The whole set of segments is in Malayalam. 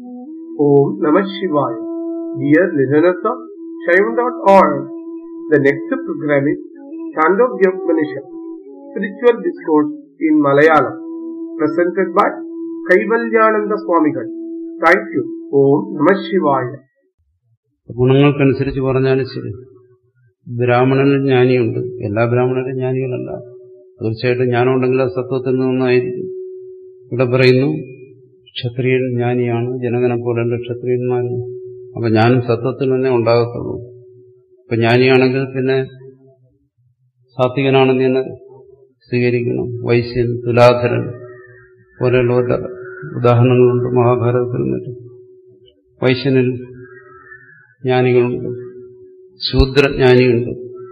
Om Namah Shivaya. Dear listeners of Shaivan.org, the next program is Chandogya Upanishad, Spiritual Discourse in Malayalam, presented by Kaivalyananda Swamigal. Thank you. Om Namah Shivaya. ഗുണങ്ങൾക്കനുസരിച്ച് പറഞ്ഞാലും ശരി ബ്രാഹ്മണനിൽ ജ്ഞാനിയുണ്ട് എല്ലാ ബ്രാഹ്മണരും ജ്ഞാനികളല്ല തീർച്ചയായിട്ടും ജ്ഞാനമുണ്ടെങ്കിൽ അത് സത്വത്തിൽ നിന്നായിരിക്കും ഇവിടെ പറയുന്നു ക്ഷത്രിയൻ ജ്ഞാനിയാണ് ജനകനെ പോലെയുള്ള ക്ഷത്രിയന്മാരും അപ്പൊ ജ്ഞാനം സത്വത്തിൽ നിന്നേ ഉണ്ടാകത്തുള്ളൂ അപ്പൊ ജ്ഞാനിയാണെങ്കിൽ പിന്നെ സാത്വികനാണെന്ന് തന്നെ സ്വീകരിക്കണം വൈശ്യൻ തുലാധരൻ പോലെയുള്ളവരുടെ ഉദാഹരണങ്ങളുണ്ട് മഹാഭാരതത്തിലും മറ്റും വൈശ്യനിൽ ജ്ഞാനികളുണ്ട് ശൂദ്രജ്ഞാനിയുണ്ട്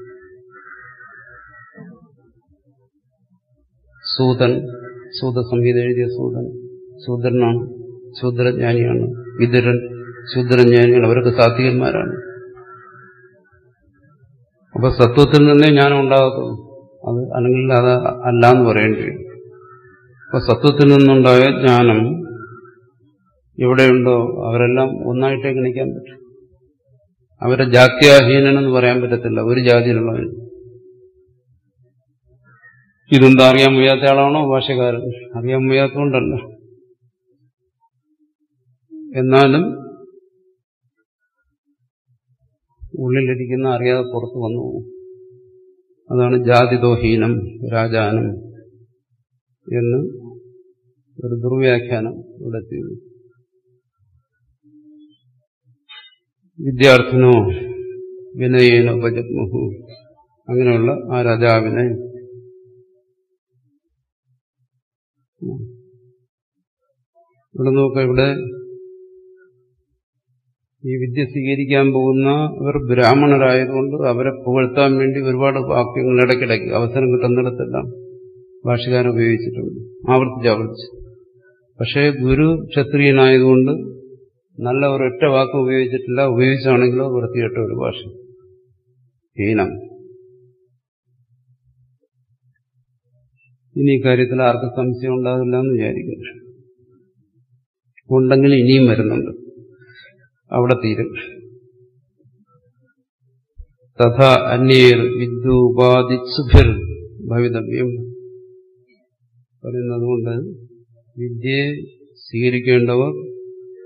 സൂതൻ സൂതസംഹിത എഴുതിയ സൂതൻ ശൂദ്രനാണ് ശൂദ്രജ്ഞാനിയാണ് വിതുരൻ ശൂദ്രജ്ഞാനികൾ അവരൊക്കെ സാത്വികന്മാരാണ് അപ്പൊ സത്വത്തിൽ നിന്നേ ജ്ഞാനം ഉണ്ടാകത്തുള്ളൂ അത് അല്ലെങ്കിൽ അത് അല്ല എന്ന് പറയേണ്ടി വരും അപ്പൊ സത്വത്തിൽ നിന്നുണ്ടായ ജ്ഞാനം എവിടെയുണ്ടോ അവരെല്ലാം ഒന്നായിട്ടേ ഗണിക്കാൻ പറ്റും അവരെ ജാത്യാഹീനനെന്ന് പറയാൻ പറ്റത്തില്ല ഒരു ജാതിയിലുള്ളവൻ ഇതെന്താ അറിയാൻ വയ്യാത്ത ആളാണോ ഭാഷകാരൻ അറിയാൻ വയ്യാത്തതുകൊണ്ടല്ല എന്നാലും ഉള്ളിലിരിക്കുന്ന അറിയാതെ പുറത്തു വന്നു അതാണ് ജാതിദോഹീനം രാജാനം എന്ന് ഒരു ദുർവ്യാഖ്യാനം ഇവിടെ എത്തിയത് വിദ്യാർത്ഥിനോ വിനയേനോ ഉപജഗ്മുഹു അങ്ങനെയുള്ള ആ രാജാവിനെ ഇവിടെ നോക്കാം ഇവിടെ ഈ വിദ്യ സ്വീകരിക്കാൻ പോകുന്ന അവർ ബ്രാഹ്മണരായതുകൊണ്ട് അവരെ പുകഴ്ത്താൻ വേണ്ടി ഒരുപാട് വാക്യങ്ങൾ ഇടയ്ക്കിടയ്ക്ക് അവസരം കിട്ടുന്നിടത്തെല്ലാം ഭാഷകാരൻ ഉപയോഗിച്ചിട്ടുണ്ട് ആവർത്തിച്ച് ആവർത്തിച്ച് പക്ഷേ ഗുരു ക്ഷത്രിയനായതുകൊണ്ട് നല്ല ഒരൊറ്റ വാക്ക് ഉപയോഗിച്ചിട്ടില്ല ഉപയോഗിച്ചാണെങ്കിലോ വൃത്തികെട്ട ഒരു ഭാഷ ഹീനം ഇനി ഇക്കാര്യത്തിൽ ആർക്കും സംശയം ഉണ്ടാകില്ല എന്ന് വിചാരിക്കുന്നു ഉണ്ടെങ്കിൽ ഇനിയും വരുന്നുണ്ട് അവിടെ തീരും തഥാ അന്യേർ വിദ്യുപാദിസുഭിർ ഭവിതവ്യം പറയുന്നതുകൊണ്ട് വിദ്യയെ സ്വീകരിക്കേണ്ടവർ